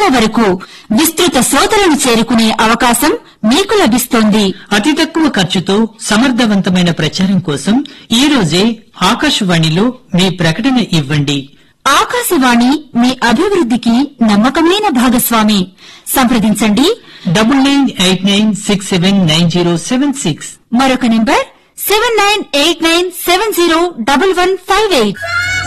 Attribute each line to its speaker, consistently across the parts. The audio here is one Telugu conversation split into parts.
Speaker 1: వరకు విస్తృత శ్రోతలను చేరుకునే అవకాశం మీకు లభిస్తోంది
Speaker 2: అతి తక్కువ ఖర్చుతో సమర్థవంతమైన ప్రచారం కోసం ఈ రోజే ఆకాశవాణిలో మీ ప్రకటన ఇవ్వండి
Speaker 1: ఆకాశవాణి మీ అభివృద్ధికి నమ్మకమైన భాగస్వామి సంప్రదించండి
Speaker 2: double nine eight nine six seven nine zero seven six
Speaker 1: మరొక number seven nine eight nine seven zero double one five eight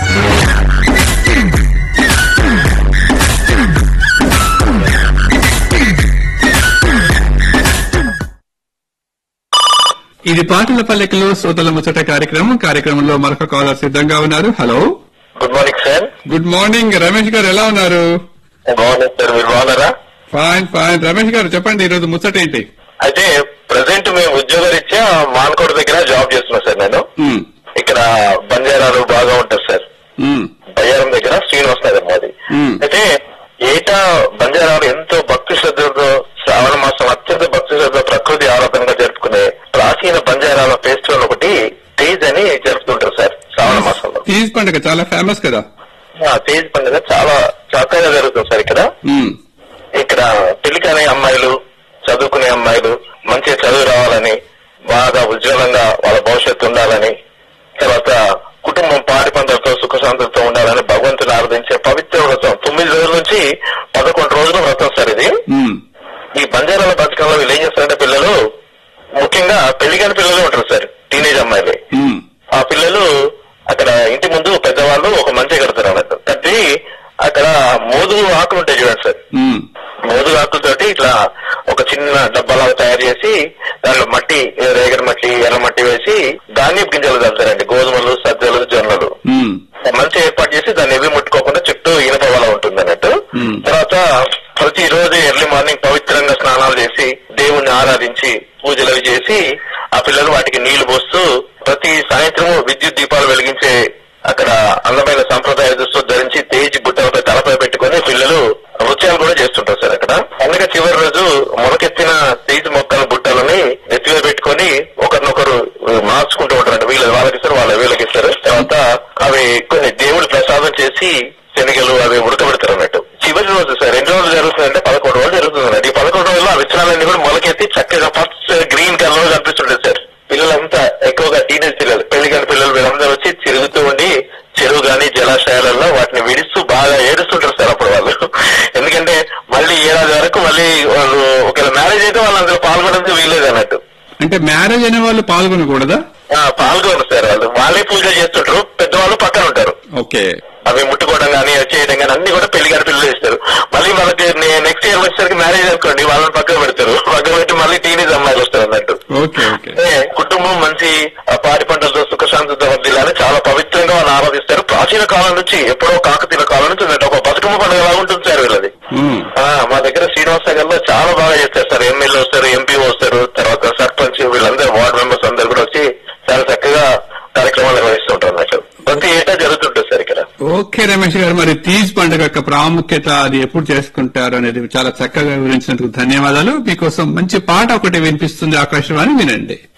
Speaker 3: ఇది పాటల పల్లెకలో శ్రోతల ముచ్చట కార్యక్రమం కార్యక్రమంలో మరొక కాలర్ సిద్ధంగా ఉన్నారు hello
Speaker 4: good morning sir
Speaker 3: good morning Ramesh garu ఎలా ఉన్నారు
Speaker 4: బాగున్నాను సార్ మీరు బాగున్నారా
Speaker 3: ఫైన్ ఫైన్ రమేష్ గారు చెప్పండి ఈ రోజు ముచ్చట ఏంటి
Speaker 4: అయితే ప్రజెంట్ మేము ఉద్యోగరీత్యా మాన్కోట దగ్గర జాబ్ చేస్తున్నాం సార్ నేను
Speaker 3: మ్మ్.
Speaker 4: ఇక్కడ బంజారాలు బాగా ఉంటారు సార్
Speaker 3: మ్మ్.
Speaker 4: బయ్యారం దగ్గర శ్రీనివాస్ నగర్ మాది
Speaker 3: మ్మ్.
Speaker 4: అయితే ఏటా బంజారాలు ఎంతో భక్తి శ్రద్ధలతో శ్రావణ మాసం అత్యంత భక్తి శ్రద్ధ ప్రకృతి ఆరాధనగా జరుపుకునే ప్రాచీన బంజారాల ఫెస్టివల్ ఒకటి తేజ్ అని జరుపుతుంటారు సార్ శ్రావణ మాసంలో
Speaker 3: తీజ్ పండుగ చాలా ఫేమస్ కదా
Speaker 4: ఆ తేజ్ పండుగ చాలా చక్కగా జరుగుతుంది సార్ ఇక్కడ
Speaker 3: మ్మ్.
Speaker 4: ఇక్కడ పెళ్లికానే అమ్మాయిలు చదువుకునే అమ్మాయిలు మంచిగా చదువు రావాలని బాగా ఉజ్వలంగా వాళ్ళ భవిష్యత్తు ఉండాలని తర్వాత కుటుంబం పాడి పంటలతో సుఖశాంతులతో ఉండాలని భగవంతుని ఆరాధించే పవిత్ర వ్రతం తొమ్మిది రోజుల నుంచి పదకొండు రోజుల వ్రతం సార్ ఇది
Speaker 3: మ్మ్.
Speaker 4: ఈ బంజారాల బతుకంలో వీళ్ళు ఏం చేస్తారంటే పిల్లలు ముఖ్యంగా పెళ్లి కాని పిల్లలు ఉంటారు సార్ టీనేజ్ అమ్మాయిలు
Speaker 3: మ్మ్.
Speaker 4: ఆ పిల్లలు అక్కడ ఇంటి ముందు పెద్దవాళ్ళు ఒక మంచి కడతారు అన్నట్టు కట్టి అక్కడ మోదు ఆకులు ఉంటాయి చూడండి సార్
Speaker 3: మ్మ్.
Speaker 4: మోదు ఆకులతోటి ఇట్లా ఒక చిన్న డబ్బాలాగా తయారు చేసి దాంట్లో మట్టి రేగడి మట్టి ఎర్ర మట్టి వేసి ధాన్యపు గింజలు కలుతారండి గోధుమలు సజ్జలు జొన్నలు
Speaker 3: మ్మ్.
Speaker 4: మంచి ఏర్పాటు చేసి దాన్ని ఏవి ముట్టుకోకుండా చుట్టూ ఇనప వల ఉంటుంది అన్నట్టు
Speaker 3: Hmm.
Speaker 4: తర్వాత ప్రతి రోజు ఎర్లీ మార్నింగ్ పవిత్రంగా స్నానాలు చేసి దేవుణ్ణి ఆరాధించి పూజలు అవి చేసి ఆ పిల్లలు వాటికి నీళ్లు పోస్తూ ప్రతి సాయంత్రం విద్యుత్ దీపాలు వెలిగించే అక్కడ అందమైన సంప్రదాయ దుస్తులు ధరించి తేజ్ బుట్టలపై తలపై పెట్టుకొని పిల్లలు నృత్యాలు కూడా చేస్తుంటారు సార్ అక్కడ పండుగ చివరి రోజు మొలకెత్తిన తేజ్ మొక్కల బుట్టలని ఎత్తిగా పెట్టుకొని ఒకరినొకరు మార్చుకుంటూ ఉంటారు వీళ్ళు వాళ్ళకి ఇస్తారు వాళ్ళ వీళ్ళకి ఇస్తారు తర్వాత అవి కొన్ని దేవుడు ప్రసాదం చేసి శనగలు అవి ఉడకబెడతారు అన్నట్టు చివరి రోజు సార్ ఎన్ని రోజులు జరుగుతుందంటే పదకొండు రోజులు జరుగుతుంది అన్నట్టు ఈ పదకొండు రోజుల్లో ఆ విత్తనాలన్నీ కూడా మొలకెత్తి చక్కగా ఫస్ట్ గ్రీన్ కలర్ లో కనిపిస్తుంటుంది సార్ పిల్లలంతా ఎక్కువగా టీనేజ్ పిల్లలు పెళ్లి కాని పిల్లలు వీళ్ళందరూ వచ్చి తిరుగుతూ ఉండి చెరువు గాని జలాశయాలలో వాటిని విడుస్తూ బాగా ఏడుస్తుంటారు సార్ అప్పుడు వాళ్ళు ఎందుకంటే మళ్ళీ ఏడాది వరకు మళ్ళీ వాళ్ళు ఒకవేళ మ్యారేజ్ అయితే వాళ్ళు అందులో పాల్గొనడానికి వీల్లేదు అన్నట్టు
Speaker 3: అంటే మ్యారేజ్ అనే వాళ్ళు పాల్గొనకూడదా
Speaker 4: ఆ, పాల్గొనరు సార్ వాళ్ళు వాళ్ళే పూజ చేస్తుంటారు పెద్దవాళ్ళు పక్కన ఉంటారు
Speaker 3: ఓకే
Speaker 4: అవి ముట్టుకోవడం కానీ అవి చేయడం కానీ అన్ని కూడా పెళ్లి గారి పిల్లలు చేస్తారు మళ్ళీ వాళ్ళకి నెక్స్ట్ ఇయర్ వచ్చేసరికి మ్యారేజ్ అనుకోండి వాళ్ళని పక్కన పెడతారు పక్కన పెట్టి మళ్ళీ టీనేజ్ అమ్మాయిలు వస్తారు అన్నట్టు
Speaker 3: ఓకే ఓకే
Speaker 4: అంటే కుటుంబం మంచి ఆ, పాడి పంటలతో సుఖశాంతితో వర్దిల్లాలని చాలా పవిత్రంగా వాళ్ళు ఆరాధిస్తారు ప్రాచీన కాలం నుంచి ఎప్పుడో కాకతీయ కాలం నుంచి ఉందండి ఒక బతుకమ్మ పండుగ లాగా ఉంటుంది సార్ వీళ్ళది
Speaker 3: మ్మ్.
Speaker 4: ఆ, మా దగ్గర శ్రీనివాస నగర్ లో చాలా బాగా చేస్తారు సార్ ఎమ్మెల్యే వస్తారు ఎంపీ వస్తారు తర్వాత సర్పంచ్ వీళ్ళందరూ వార్డు మెంబర్స్ అందరు కూడా వచ్చి చాలా చక్కగా కార్యక్రమాలు నిర్వహిస్తుంటారు అన్నట్టు ప్రతి ఏటా జరుగుతుంటుంది సార్ ఇక్కడ
Speaker 3: ఓకే రమేష్ గారు మరి తీజ్ పండుగ యొక్క ప్రాముఖ్యత అది ఎప్పుడు చేసుకుంటారు అనేది చాలా చక్కగా వివరించినందుకు ధన్యవాదాలు మీకోసం మంచి పాట ఒకటి వినిపిస్తుంది ఆకాశవాణి వినండి